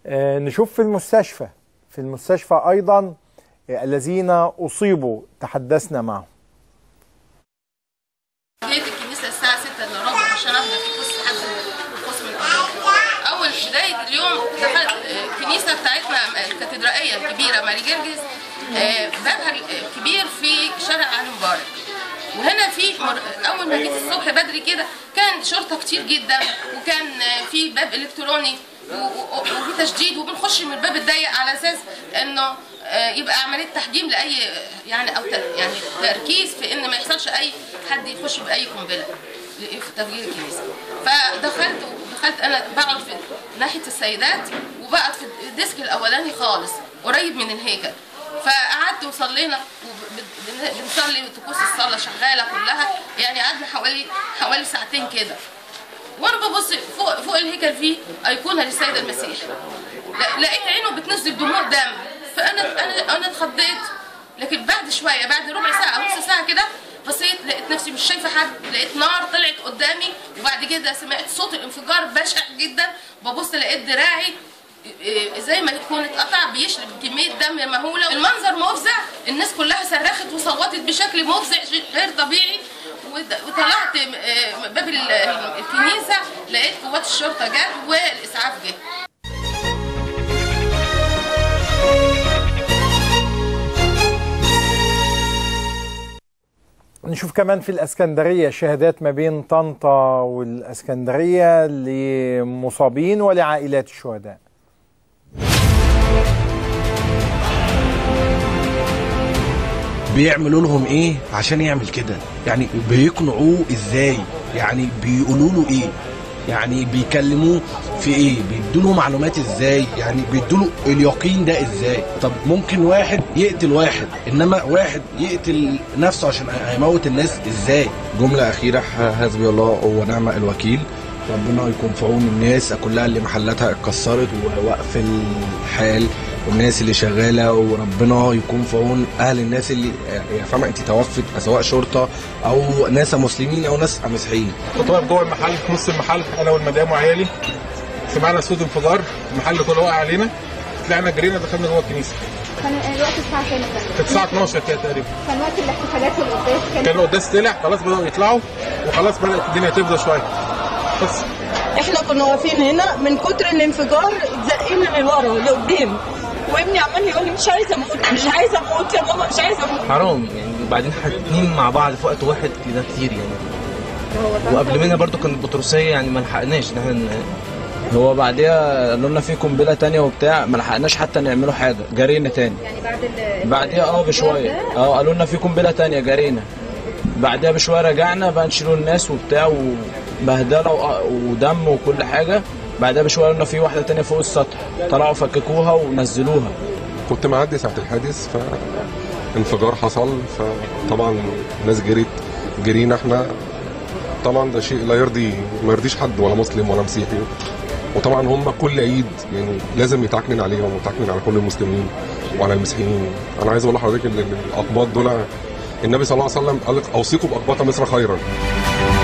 آه، نشوف في المستشفى في المستشفى أيضا آه، الذين أصيبوا تحدثنا معهم جيت الكنيسه الساعه 6 الا ربع عشان احضر طقوس حد طقوس من الأمراض. اول بدايه اليوم دخلت آه، الكنيسه بتاعتنا آه، الكاتدرائيه الكبيره ماري جرجس آه، بابها الكبير في شارع علي مبارك وهنا في مر... اول ما جيت الصبح بدري كده كان شرطه كتير جدا وكان آه، في باب الكتروني و- و- وفي تشديد وبنخش من الباب الضيق على اساس انه آه، يبقى عمليه تحجيم لاي يعني او ت- يعني تركيز في ان ما يحصلش اي حد يخش باي قنبله في تفجير الكنيسه فدخلت دخلت انا بقعد في ناحيه السيدات وبقعد في الديسك الاولاني خالص قريب من الهيكل فقعدت وصلينا وبنصلي طقوس الصلاه شغاله كلها يعني قعدنا حوالي حوالي ساعتين كده وانا ببص فوق فوق الهيكل فيه ايقونه للسيد المسيح لا- لقيت عينه بتنزل دموع دم فانا انا انا اتخضيت لكن بعد شويه بعد ربع ساعه نص ساعه كده بصيت لقيت نفسي مش شايفه حد لقيت نار طلعت قدامي وبعد كده سمعت صوت الانفجار بشع جدا ببص لقيت دراعي إيه، زي ما يكون اتقطع بيشرب كميه دم مهوله المنظر مفزع الناس كلها صرخت وصوتت بشكل مفزع غير طبيعي ود- وطلعت آه، باب ال- الكنيسه لقيت قوات الشرطه جت والاسعاف جه نشوف كمان في الاسكندريه شهادات ما بين طنطا والاسكندريه لمصابين ولعائلات الشهداء بيعملوا لهم ايه عشان يعمل كده يعني بيقنعوه ازاي يعني بيقولوا له ايه يعني بيكلموه في ايه بيدوا له معلومات ازاي يعني بيدوا له اليقين ده ازاي طب ممكن واحد يقتل واحد انما واحد يقتل نفسه عشان هيموت الناس ازاي جملة أخيرة ح- حسبي الله ونعم الوكيل ربنا يكون في عون الناس كلها اللي محلاتها اتكسرت ووقف الحال والناس اللي شغالة وربنا يكون في عون أهل الناس اللي يعني فاهمة أنت توفت سواء شرطة أو ناس مسلمين أو ناس مسيحيين كنت واقف جوه المحل في نص المحل انا والمدام وعيالي سمعنا صوت انفجار المحل كله وقع علينا طلعنا جرينا دخلنا جوه الكنيسه كان الوقت الساعة كام كان؟ كانت الساعه 12 كده تقريبا كان وقت الاحتفالات والقداس كان كان القداس طلع خلاص بداوا يطلعوا وخلاص بدات الدنيا تفضى شويه بس احنا كنا واقفين هنا من كتر الانفجار اتزقينا لورا لقدام وابني عمال يقول لي مش عايزه اموت مش عايزه اموت يا ماما مش عايزه اموت حرام يعني وبعدين حاطين مع بعض في وقت واحد كده كتير يعني وقبل منها برضو كانت بطرسيه يعني ما لحقناش ان احنا ن- هو بعديها قالوا لنا في قنبله تانية وبتاع ما لحقناش حتى نعملوا حاجه جرينا تاني يعني بعد ال بعديها اه بشويه اه قالوا لنا في قنبله تانية جرينا بعدها بشويه رجعنا بقى نشيلوا الناس وبتاع وبهدله وآه ودم وكل حاجه بعدها بشويه قالوا لنا في واحده تانية فوق السطح طلعوا فككوها ونزلوها كنت معدي ساعة الحادث فانفجار حصل فطبعا الناس جريت جرينا احنا طبعا ده شيء لا يرضي ما يرضيش حد ولا مسلم ولا مسيحي وطبعا هم كل عيد يعني لازم يتعكنن عليهم ويتعكنن على كل المسلمين وعلى المسيحيين انا عايز اقول لحضرتك ان الاقباط دول النبي صلى الله عليه وسلم قال لك اوصيكم باقباط مصر خيرا